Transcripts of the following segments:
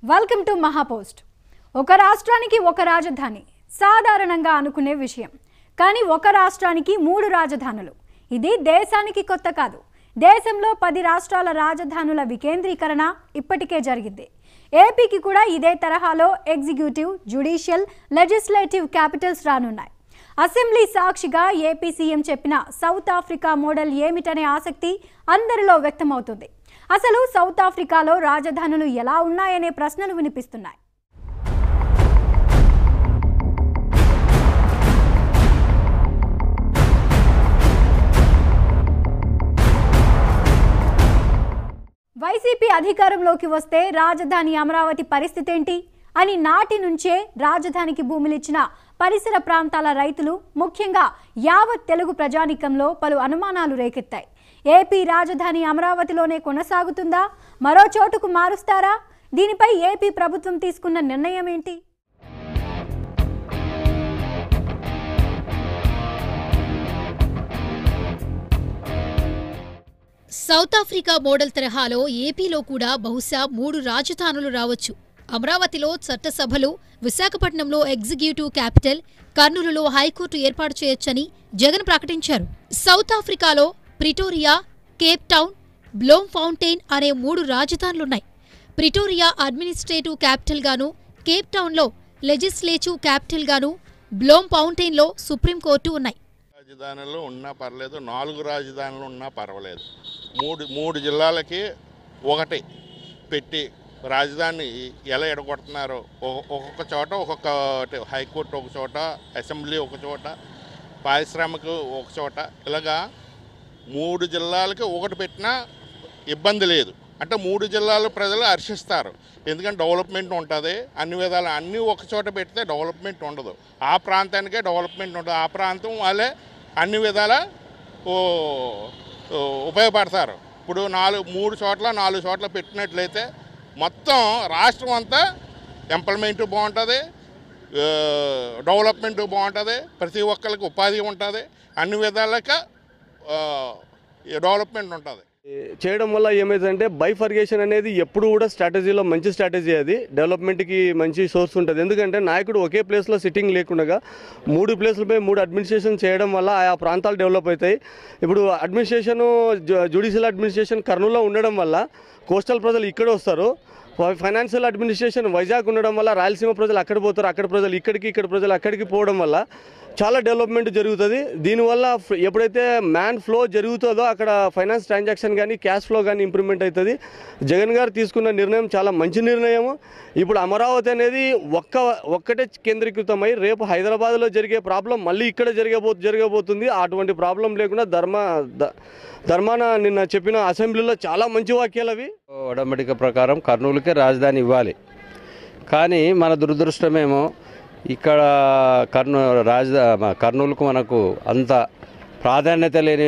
welcome to మహాపోస్ట్ ఒక రాష్ట్రానికి ఒక రాజధాని సాధారణంగా అనుకునే విషయం కానీ ఒక రాష్ట్రానికి మూడు రాజధానులు ఇది దేశానికి కొత్త కాదు దేశంలో పది రాష్ట్రాల రాజధానుల వికేంద్రీకరణ ఇప్పటికే జరిగింది ఏపీకి కూడా ఇదే తరహాలో ఎగ్జిక్యూటివ్ జ్యుడిషియల్ లెజిస్లేటివ్ క్యాపిటల్స్ రానున్నాయి అసెంబ్లీ సాక్షిగా ఏపీ సీఎం చెప్పిన సౌత్ ఆఫ్రికా మోడల్ ఏమిటనే ఆసక్తి అందరిలో వ్యక్తమవుతుంది అసలు సౌత్ ఆఫ్రికాలో రాజధానులు ఎలా ఉన్నాయనే ప్రశ్నలు వినిపిస్తున్నాయి వైసీపీ అధికారంలోకి వస్తే రాజధాని అమరావతి పరిస్థితి ఏంటి అని నాటి నుంచే రాజధానికి భూములిచ్చిన పరిసర ప్రాంతాల రైతులు ముఖ్యంగా యావత్ తెలుగు ప్రజానికంలో పలు అనుమానాలు రేకెత్తాయి ఏపీ రాజధాని అమరావతిలోనే కొనసాగుతుందా మరో చోటుకు మారుస్తారా దీనిపై ఏపీ ప్రభుత్వం తీసుకున్న నిర్ణయం ఏంటి సౌత్ ఆఫ్రికా మోడల్ తరహాలో ఏపీలో కూడా బహుశా మూడు రాజధానులు రావచ్చు అమరావతిలో చట్టసభలు విశాఖపట్నంలో ఎగ్జిక్యూటివ్ క్యాపిటల్ కర్నూలులో హైకోర్టు ఏర్పాటు చేయొచ్చని జగన్ ప్రకటించారు సౌత్ ఆఫ్రికాలో Pretoria Cape Town Bloemfontein అనే మూడు రాజధానులున్నాయి ప్రిటోరియా అడ్మినిస్ట్రేటివ్ క్యాపిటల్ గాను కేప్ టౌన్లో లెజిస్లేటివ్ క్యాపిటల్ గాను బ్లోమ్ ఫౌంటైన్లో సుప్రీంకోర్టు ఉన్నాయి రాజధానులు ఉన్నా పర్లేదు నాలుగు రాజధానులు ఉన్నా పర్వాలేదు మూడు మూడు జిల్లాలకి ఒకటి పెట్టి రాజధాని ఎలా ఎడగొడుతున్నారో ఒ- ఒక్కొక్క చోట ఒక్కొక్క హైకోర్టు ఒక చోట అసెంబ్లీ ఒక చోట పారిశ్రామిక ఒక చోట ఇలాగా మూడు జిల్లాలకి ఒకటి పెట్టినా ఇబ్బంది లేదు అంటే మూడు జిల్లాల ప్రజలు హర్షిస్తారు ఎందుకంటే డెవలప్మెంట్ ఉంటుంది అన్ని విధాలు అన్నీ ఒక చోట పెడితే డెవలప్మెంట్ ఉండదు ఆ ప్రాంతానికే డెవలప్మెంట్ ఉండదు ఆ ప్రాంతం వాళ్ళే అన్ని విధాల ఓ ఓ ఉపయోగపడతారు ఇప్పుడు నాలుగు మూడు చోట్ల నాలుగు చోట్ల పెట్టినట్లయితే మొత్తం రాష్ట్రం అంతా ఎంప్లాయ్మెంట్ బాగుంటుంది ఆ, డెవలప్మెంట్ బాగుంటుంది ప్రతి ఒక్కరికి ఉపాధి ఉంటుంది అన్ని విధాలుగా ఆ, ఈ డెవలప్మెంట్ ఉంటుంది చేయడం వల్ల ఏమైందంటే బైఫర్గేషన్ అనేది ఎప్పుడు కూడా స్ట్రాటజీలో మంచి స్ట్రాటజీ అది డెవలప్మెంట్కి మంచి సోర్స్ ఉంటుంది ఎందుకంటే నాయకుడు ఒకే ప్లేస్లో సిట్టింగ్ లేకుండా మూడు ప్లేస్లపై మూడు అడ్మినిస్ట్రేషన్ చేయడం వల్ల ఆయా ప్రాంతాలు డెవలప్ అవుతాయి ఇప్పుడు అడ్మినిస్ట్రేషన్ జ్యుడిషియల్ అడ్మినిస్ట్రేషన్ కర్నూలులో ఉండడం వల్ల కోస్టల్ ప్రజలు ఇక్కడ వస్తారు ఫై- ఫైనాన్షియల్ అడ్మినిస్ట్రేషన్ వైజాగ్ ఉండడం వల్ల రాయలసీమ ప్రజలు అక్కడ పోతారు అక్కడ ప్రజలు ఇక్కడికి ఇక్కడ ప్రజలు అక్కడికి పోవడం వల్ల చాలా డెవలప్మెంట్ జరుగుతుంది దీనివల్ల ఫ్- ఎప్పుడైతే మ్యాన్ ఫ్లో జరుగుతుందో అక్కడ ఫైనాన్స్ ట్రాన్సాక్షన్ కానీ క్యాష్ ఫ్లో కానీ ఇంప్రూవ్మెంట్ అవుతుంది జగన్ గారు తీసుకున్న నిర్ణయం చాలా మంచి నిర్ణయం ఇప్పుడు అమరావతి అనేది ఒక్క ఒక్కటే కేంద్రీకృతమై రేపు హైదరాబాద్లో జరిగే ప్రాబ్లం మళ్ళీ ఇక్కడ జరగబో జరగబోతుంది అటువంటి ప్రాబ్లం లేకుండా ధర్మ ద- ధర్మాన నిన్న చెప్పిన అసెంబ్లీలో చాలా మంచి వాక్యాలు అవి ఒడంబడిక ప్రకారం కర్నూలుకే రాజధాని ఇవ్వాలి కానీ మన దురదృష్టమేమో ఇక్కడ కర్నూ రాజధా మ- కర్నూలుకు మనకు అంత ప్రాధాన్యత లేని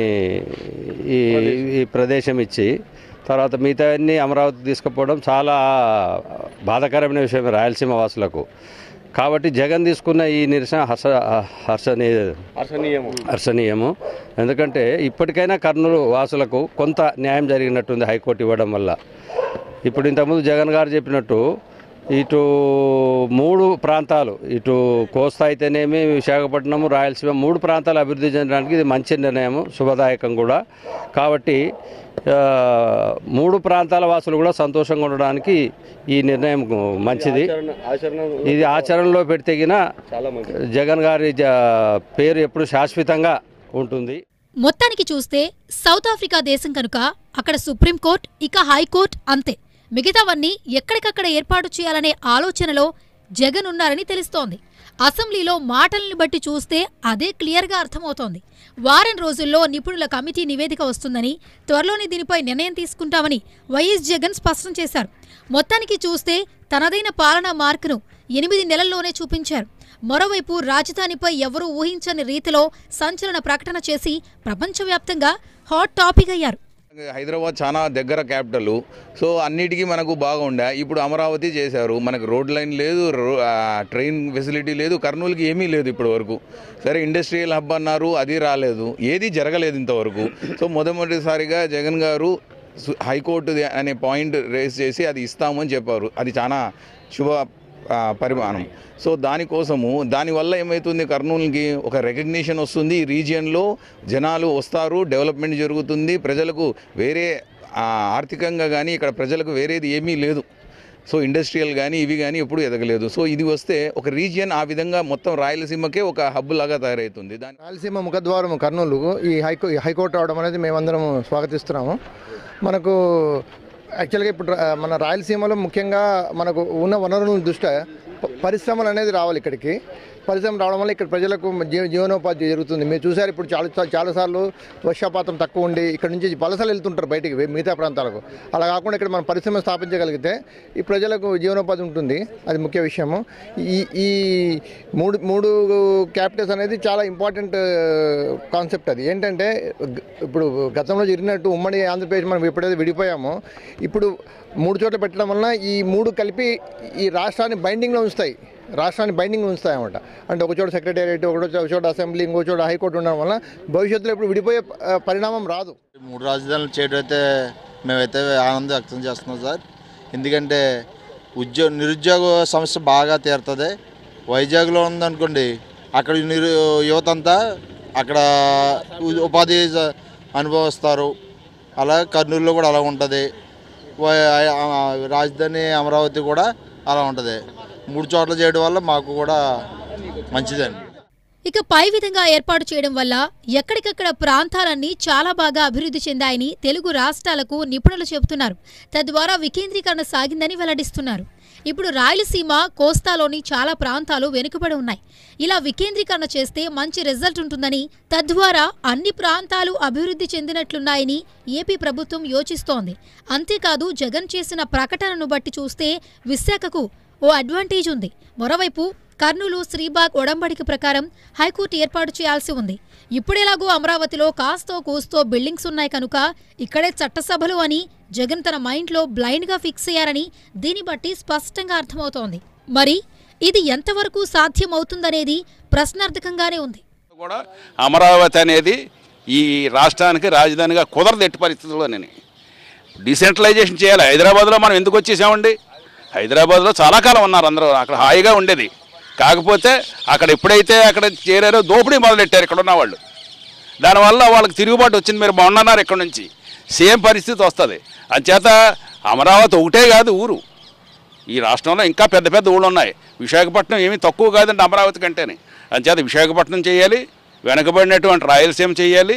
ఈ ఈ ప్రదేశం ఇచ్చి తర్వాత మిగతా అన్ని అమరావతి తీసుకుపోవడం చాలా బాధాకరమైన విషయం రాయలసీమ వాసులకు కాబట్టి జగన్ తీసుకున్న ఈ నిరసన హర్ష హర్షని అర్హనీయము హర్షణీయము ఎందుకంటే ఇప్పటికైనా కర్నూలు వాసులకు కొంత న్యాయం జరిగినట్టుంది హైకోర్టు ఇవ్వడం వల్ల ఇప్పుడు ఇంతకుముందు జగన్ గారు చెప్పినట్టు ఇటు మూడు ప్రాంతాలు ఇటు కోస్తా అయితేనేమి విశాఖపట్నము రాయలసీమ మూడు ప్రాంతాలు అభివృద్ధి చెందడానికి ఇది మంచి నిర్ణయం శుభదాయకం కూడా కాబట్టి ఆ, మూడు ప్రాంతాల వాసులు కూడా సంతోషంగా ఉండడానికి ఈ నిర్ణయం మంచిది ఆచరణ ఆచరణ ఇది ఆచరణలో పెడితేగిన చాలా మంచి జగన్ గారి జ- పేరు ఎప్పుడు శాశ్వతంగా ఉంటుంది మొత్తానికి చూస్తే సౌత్ ఆఫ్రికా దేశం కనుక అక్కడ సుప్రీంకోర్టు ఇక హైకోర్టు అంతే మిగతావన్నీ ఎక్కడికక్కడ ఏర్పాటు చేయాలనే ఆలోచనలో జగన్ ఉన్నారని తెలుస్తోంది అసెంబ్లీలో మాటల్ని బట్టి చూస్తే అదే క్లియర్గా అర్థమవుతోంది వారం రోజుల్లో నిపుణుల కమిటీ నివేదిక వస్తుందని త్వరలోనే దీనిపై నిర్ణయం తీసుకుంటామని వైఎస్ జగన్ స్పష్టం చేశారు మొత్తానికి చూస్తే తనదైన పాలనా మార్కును ఎనిమిది నెలల్లోనే చూపించారు మరోవైపు రాజధానిపై ఎవరూ ఊహించని రీతిలో సంచలన ప్రకటన చేసి ప్రపంచవ్యాప్తంగా హాట్ టాపిక్ అయ్యారు హైదరాబాద్ చాలా దగ్గర క్యాపిటల్ సో అన్నిటికీ మనకు బాగుండే ఇప్పుడు అమరావతి చేశారు మనకు రోడ్ లైన్ లేదు రో- ఆ, ట్రైన్ ఫెసిలిటీ లేదు కర్నూలుకి ఏమీ లేదు ఇప్పటి వరకు సరే ఇండస్ట్రియల్ హబ్ అన్నారు అది రాలేదు ఏది జరగలేదు ఇంతవరకు సో మొదటిసారిగా జగన్ గారు సు- హైకోర్టు అనే పాయింట్ రేస్ చేసి అది ఇస్తామని చెప్పారు అది చాలా శుభ ఆ, పరిమాణం సో దానికోసము దానివల్ల ఏమవుతుంది కర్నూలుకి ఒక రికగ్నిషన్ వస్తుంది ఈ రీజియన్లో జనాలు వస్తారు డెవలప్మెంట్ జరుగుతుంది ప్రజలకు వేరే ఆ, ఆర్థికంగా కానీ ఇక్కడ ప్రజలకు వేరేది ఏమీ లేదు సో ఇండస్ట్రియల్ కానీ ఇవి కానీ ఎప్పుడు ఎదగలేదు సో ఇది వస్తే ఒక రీజియన్ ఆ విధంగా మొత్తం రాయలసీమకే ఒక హబ్ లాగా తయారవుతుంది దాని రాయలసీమ ముఖద్వారం కర్నూలు ఈ హైకో ఈ హైకోర్టు రావడం అనేది మేమందరం స్వాగతిస్తున్నాము మనకు యాక్చువల్గా ఇప్పుడు రా- మన రాయలసీమలో ముఖ్యంగా మనకు ఉన్న వనరుల దృష్ట్యా ప- పరిశ్రమలు అనేది రావాలి ఇక్కడికి పరిశ్రమ రావడం వల్ల ఇక్కడ ప్రజలకు జీవ జీవనోపాధి జరుగుతుంది మీరు చూసారు ఇప్పుడు చాలా చాలాసార్లు వర్షపాతం తక్కువ ఉండి ఇక్కడ నుంచి వలసలు వెళ్తుంటారు బయటికి వే- మిగతా ప్రాంతాలకు అలా కాకుండా ఇక్కడ మనం పరిశ్రమ స్థాపించగలిగితే ఈ ప్రజలకు జీవనోపాధి ఉంటుంది అది ముఖ్య విషయము ఈ ఈ మూడు మూడు క్యాపిటల్స్ అనేది చాలా ఇంపార్టెంట్ కాన్సెప్ట్ అది ఏంటంటే గ- ఇప్పుడు గతంలో జరిగినట్టు ఉమ్మడి ఆంధ్రప్రదేశ్ మనం ఎప్పుడైతే విడిపోయామో ఇప్పుడు మూడు చోట్ల పెట్టడం వలన ఈ మూడు కలిపి ఈ రాష్ట్రాన్ని బైండింగ్లో ఉంచుతాయి రాష్ట్రాన్ని బైండింగ్ ఉంచుతాయి అన్నమాట అంటే ఒక చోట సెక్రటేరియట్ ఒక చోట ఒక చోట అసెంబ్లీ ఇంకో చోట హైకోర్టు ఉండడం వల్ల భవిష్యత్తులో ఇప్పుడు విడిపోయే ఆ, పరిణామం రాదు మూడు రాజధానులు చేయడం అయితే మేమైతే ఆనందం వ్యక్తం చేస్తున్నాం సార్ ఎందుకంటే ఉద్యోగ నిరుద్యోగ సమస్య బాగా తీరుతుంది వైజాగ్లో ఉందనుకోండి అక్కడ నిరు యువత అంతా అక్కడ ఉ- ఉపాధి స- అనుభవిస్తారు అలా కర్నూలులో కూడా అలా ఉంటుంది వై- ఆ, రాజధాని అమరావతి కూడా అలా ఉంటుంది మూడు చోట్ల చేయడం వల్ల మాకు కూడా మంచిదండి ఇక పై విధంగా ఏర్పాటు చేయడం వల్ల ఎక్కడికక్కడ ప్రాంతాలన్నీ చాలా బాగా అభివృద్ధి చెందాయని తెలుగు రాష్ట్రాలకు నిపుణులు చెబుతున్నారు తద్వారా వికేంద్రీకరణ సాగిందని వెల్లడిస్తున్నారు ఇప్పుడు రాయలసీమ కోస్తాలోని చాలా ప్రాంతాలు వెనుకబడి ఉన్నాయి ఇలా వికేంద్రీకరణ చేస్తే మంచి రిజల్ట్ ఉంటుందని తద్వారా అన్ని ప్రాంతాలు అభివృద్ధి చెందినట్లున్నాయని ఏపీ ప్రభుత్వం యోచిస్తోంది అంతేకాదు జగన్ చేసిన ప్రకటనను బట్టి చూస్తే విశాఖకు ఓ అడ్వాంటేజ్ ఉంది మరోవైపు కర్నూలు శ్రీబాగ్ ఒడంబడిక ప్రకారం హైకోర్టు ఏర్పాటు చేయాల్సి ఉంది ఇప్పుడెలాగూ అమరావతిలో కాస్తో కూస్తో బిల్డింగ్స్ ఉన్నాయి కనుక ఇక్కడే చట్టసభలు అని జగన్ తన మైండ్లో బ్లైండ్గా ఫిక్స్ అయ్యారని దీన్ని బట్టి స్పష్టంగా అర్థమవుతోంది మరి ఇది ఎంతవరకు సాధ్యమవుతుందనేది ప్రశ్నార్థకంగానే ఉంది కూడా అమరావతి అనేది ఈ రాష్ట్రానికి రాజధానిగా కుదరదు ఎట్టి పరిస్థితుల్లోనే డిసెంట్రలైజేషన్ చేయాలి హైదరాబాద్లో మనం ఎందుకు వచ్చేసామండి హైదరాబాద్లో చాలా కాలం ఉన్నారు అందరూ అక్కడ హాయిగా ఉండేది కాకపోతే అక్కడ ఎప్పుడైతే అక్కడ చేరారో దోపిడీ మొదలెట్టారు ఇక్కడ ఉన్న వాళ్ళు దానివల్ల వాళ్ళకి తిరుగుబాటు వచ్చింది మీరు బాగున్నారు ఇక్కడ నుంచి సేమ్ పరిస్థితి వస్తుంది అంచేత అమరావతి ఒకటే కాదు ఊరు ఈ రాష్ట్రంలో ఇంకా పెద్ద పెద్ద ఊళ్ళు ఉన్నాయి విశాఖపట్నం ఏమీ తక్కువ కాదండి అమరావతి కంటేనే అంచేత విశాఖపట్నం చేయాలి వెనకబడినటువంటి రాయలసీమ చేయాలి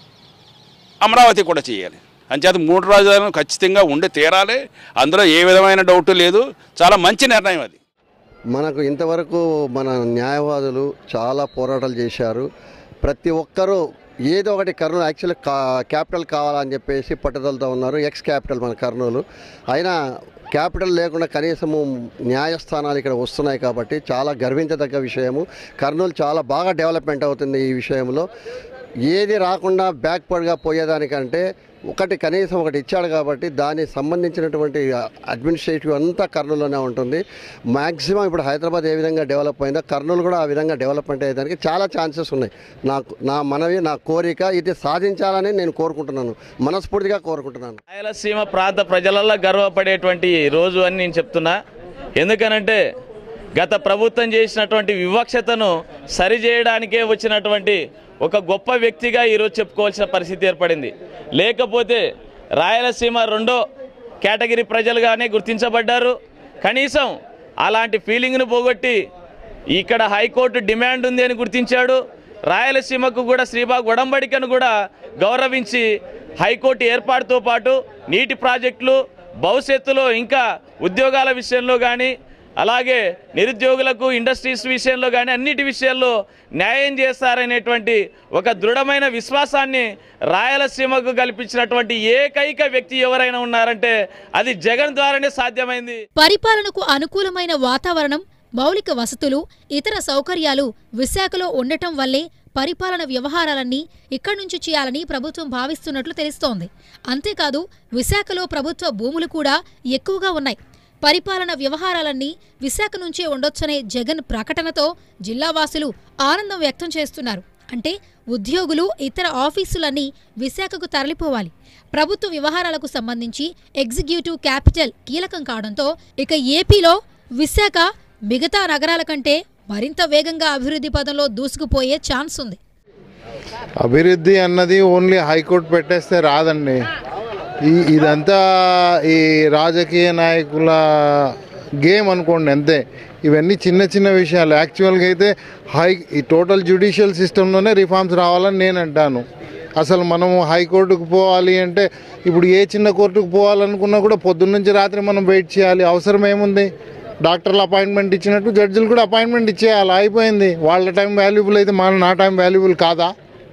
అమరావతి కూడా చేయాలి అంచేత మూడు రాజధానులు ఖచ్చితంగా ఉండి తీరాలి అందులో ఏ విధమైన డౌట్ లేదు చాలా మంచి నిర్ణయం అది మనకు ఇంతవరకు మన న్యాయవాదులు చాలా పోరాటాలు చేశారు ప్రతి ఒక్కరూ ఏదో ఒకటి కర్నూలు యాక్చువల్లీ కా క్యాపిటల్ కావాలని చెప్పేసి పట్టుదలతో ఉన్నారు ఎక్స్ క్యాపిటల్ మన కర్నూలు అయినా క్యాపిటల్ లేకుండా కనీసము న్యాయస్థానాలు ఇక్కడ వస్తున్నాయి కాబట్టి చాలా గర్వించదగ్గ విషయము కర్నూలు చాలా బాగా డెవలప్మెంట్ అవుతుంది ఈ విషయంలో ఏది రాకుండా బ్యాక్వర్డ్గా పోయేదానికంటే ఒకటి కనీసం ఒకటి ఇచ్చాడు కాబట్టి దానికి సంబంధించినటువంటి అడ్మినిస్ట్రేటివ్ అంతా కర్నూలులోనే ఉంటుంది మ్యాక్సిమం ఇప్పుడు హైదరాబాద్ ఏ విధంగా డెవలప్ అయిందో కర్నూలు కూడా ఆ విధంగా డెవలప్మెంట్ అయ్యేదానికి చాలా ఛాన్సెస్ ఉన్నాయి నాకు నా మనవి నా కోరిక ఇది సాధించాలని నేను కోరుకుంటున్నాను మనస్ఫూర్తిగా కోరుకుంటున్నాను రాయలసీమ ప్రాంత ప్రజలలో గర్వపడేటువంటి రోజు అని నేను చెప్తున్నా ఎందుకనంటే గత ప్రభుత్వం చేసినటువంటి వివక్షతను సరిచేయడానికే వచ్చినటువంటి ఒక గొప్ప వ్యక్తిగా ఈరోజు చెప్పుకోవాల్సిన పరిస్థితి ఏర్పడింది లేకపోతే రాయలసీమ రెండో కేటగిరీ ప్రజలుగానే గుర్తించబడ్డారు కనీసం అలాంటి ఫీలింగ్ను పోగొట్టి ఇక్కడ హైకోర్టు డిమాండ్ ఉంది అని గుర్తించాడు రాయలసీమకు కూడా శ్రీబాగ్ ఒడంబడికను కూడా గౌరవించి హైకోర్టు ఏర్పాటుతో పాటు నీటి ప్రాజెక్టులు భవిష్యత్తులో ఇంకా ఉద్యోగాల విషయంలో కానీ అలాగే నిరుద్యోగులకు ఇండస్ట్రీస్ విషయంలో కానీ అన్నిటి విషయాల్లో న్యాయం చేస్తారనేటువంటి ఒక దృఢమైన విశ్వాసాన్ని రాయలసీమకు కల్పించినటువంటి ఏకైక వ్యక్తి ఎవరైనా ఉన్నారంటే అది జగన్ ద్వారానే సాధ్యమైంది పరిపాలనకు అనుకూలమైన వాతావరణం మౌలిక వసతులు ఇతర సౌకర్యాలు విశాఖలో ఉండటం వల్లే పరిపాలన వ్యవహారాలన్నీ ఇక్కడి నుంచి చేయాలని ప్రభుత్వం భావిస్తున్నట్లు తెలుస్తోంది అంతేకాదు విశాఖలో ప్రభుత్వ భూములు కూడా ఎక్కువగా ఉన్నాయి పరిపాలన వ్యవహారాలన్నీ విశాఖ నుంచే ఉండొచ్చనే జగన్ ప్రకటనతో జిల్లావాసులు ఆనందం వ్యక్తం చేస్తున్నారు అంటే ఉద్యోగులు ఇతర ఆఫీసులన్నీ విశాఖకు తరలిపోవాలి ప్రభుత్వ వ్యవహారాలకు సంబంధించి ఎగ్జిక్యూటివ్ క్యాపిటల్ కీలకం కావడంతో ఇక ఏపీలో విశాఖ మిగతా నగరాల కంటే మరింత వేగంగా అభివృద్ధి పదంలో దూసుకుపోయే ఛాన్స్ ఉంది అభివృద్ధి అన్నది ఓన్లీ హైకోర్టు పెట్టేస్తే రాదండి ఈ ఇదంతా ఈ రాజకీయ నాయకుల గేమ్ అనుకోండి అంతే ఇవన్నీ చిన్న చిన్న విషయాలు యాక్చువల్గా అయితే హై ఈ టోటల్ జ్యుడిషియల్ సిస్టంలోనే రిఫార్మ్స్ రావాలని నేను అంటాను అసలు మనము హైకోర్టుకు పోవాలి అంటే ఇప్పుడు ఏ చిన్న కోర్టుకు పోవాలనుకున్నా కూడా పొద్దున్న నుంచి రాత్రి మనం వెయిట్ చేయాలి అవసరం ఏముంది డాక్టర్లు అపాయింట్మెంట్ ఇచ్చినట్టు జడ్జిలు కూడా అపాయింట్మెంట్ ఇచ్చేయాలి అయిపోయింది వాళ్ళ టైం వాల్యుబుల్ అయితే మన నా టైం వాల్యుబుల్ కాదా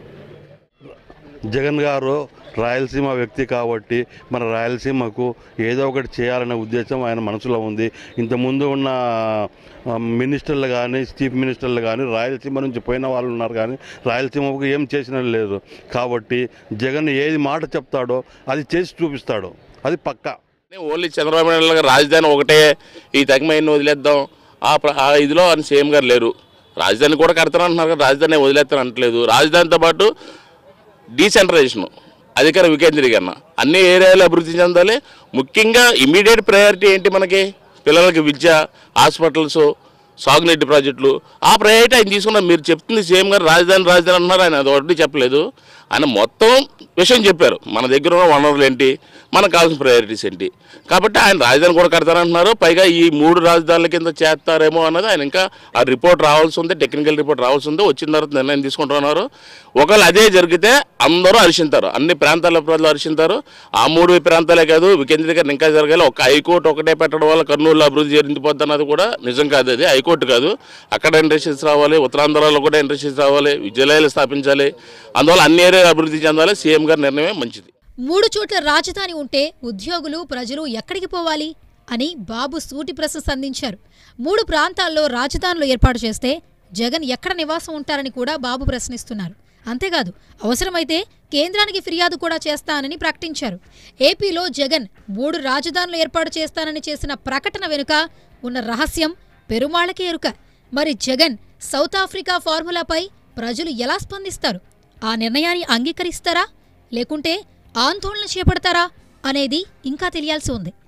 జగన్ గారు రాయలసీమ వ్యక్తి కాబట్టి మన రాయలసీమకు ఏదో ఒకటి చేయాలనే ఉద్దేశం ఆయన మనసులో ఉంది ఇంతకుముందు ఉన్న ఆ, మినిస్టర్లు కానీ చీఫ్ మినిస్టర్లు కానీ రాయలసీమ నుంచి పోయిన వాళ్ళు ఉన్నారు కానీ రాయలసీమకు ఏం చేసిన లేదు కాబట్టి జగన్ ఏది మాట చెప్తాడో అది చేసి చూపిస్తాడు అది పక్కా ఓన్లీ చంద్రబాబు నాయుడు గారు రాజధాని ఒకటే ఈ తగ్గమైన వదిలేద్దాం ఆ ప్ర- ఆ ఇదిలో అని సీఎం గారు లేరు రాజధాని కూడా కడతాను అంటున్నారు కదా రాజధాని వదిలేస్తాను అంటలేదు రాజధానితో పాటు డీసెంట్రలైజేషన్ అధికార వికేంద్రీకరణ అన్ని ఏరియాలు అభివృద్ధి చెందాలి ముఖ్యంగా ఇమీడియట్ ప్రయారిటీ ఏంటి మనకి పిల్లలకి విద్య హాస్పిటల్స్ సాగునీటి ప్రాజెక్టులు ఆ ప్రయారిటీ ఆయన తీసుకున్న మీరు చెప్తుంది సీఎం గారు రాజధాని రాజధాని అన్నారు ఆయన అది ఒకటి చెప్పలేదు ఆయన మొత్తం విషయం చెప్పారు మన దగ్గర ఉన్న వనరులు ఏంటి మనకు కావాల్సిన ప్రయారిటీస్ ఏంటి కాబట్టి ఆయన రాజధాని కూడా కడతారంటున్నారు పైగా ఈ మూడు రాజధానుల కింద చేస్తారేమో అన్నది ఆయన ఇంకా ఆ రిపోర్ట్ రావాల్సి ఉంది టెక్నికల్ రిపోర్ట్ రావాల్సి ఉంది వచ్చిన తర్వాత నిర్ణయం తీసుకుంటున్నారు ఒకవేళ అదే జరిగితే అందరూ హర్షింతారు అన్ని ప్రాంతాల ప్రజలు హర్షింతారు ఆ మూడు ప్రాంతాలే కాదు వికేంద్రీకరణ ఇంకా జరగాలి ఒక హైకోర్టు ఒకటే పెట్టడం వల్ల కర్నూలు అభివృద్ధి జరిగిపోద్ది అన్నది కూడా నిజం కాదు అది హైకోర్టు కాదు అక్కడ ఇండస్ట్రీస్ రావాలి ఉత్తరాంధ్రలో కూడా ఇండస్ట్రీస్ రావాలి విద్యాలయాలు స్థాపించాలి అందువల్ల అన్ని ఏరియాలు అభివృద్ధి చెందాలి సీఎం గారి నిర్ణయమే మంచిది మూడు చోట్ల రాజధాని ఉంటే ఉద్యోగులు ప్రజలు ఎక్కడికి పోవాలి అని బాబు సూటి ప్రశ్న సంధించారు మూడు ప్రాంతాల్లో రాజధానులు ఏర్పాటు చేస్తే జగన్ ఎక్కడ నివాసం ఉంటారని కూడా బాబు ప్రశ్నిస్తున్నారు అంతేకాదు అవసరమైతే కేంద్రానికి ఫిర్యాదు కూడా చేస్తానని ప్రకటించారు ఏపీలో జగన్ మూడు రాజధానులు ఏర్పాటు చేస్తానని చేసిన ప్రకటన వెనుక ఉన్న రహస్యం పెరుమాళకి ఎరుక మరి జగన్ సౌత్ ఆఫ్రికా ఫార్ములాపై ప్రజలు ఎలా స్పందిస్తారు ఆ నిర్ణయాన్ని అంగీకరిస్తారా లేకుంటే ఆందోళన చేపడతారా అనేది ఇంకా తెలియాల్సి ఉంది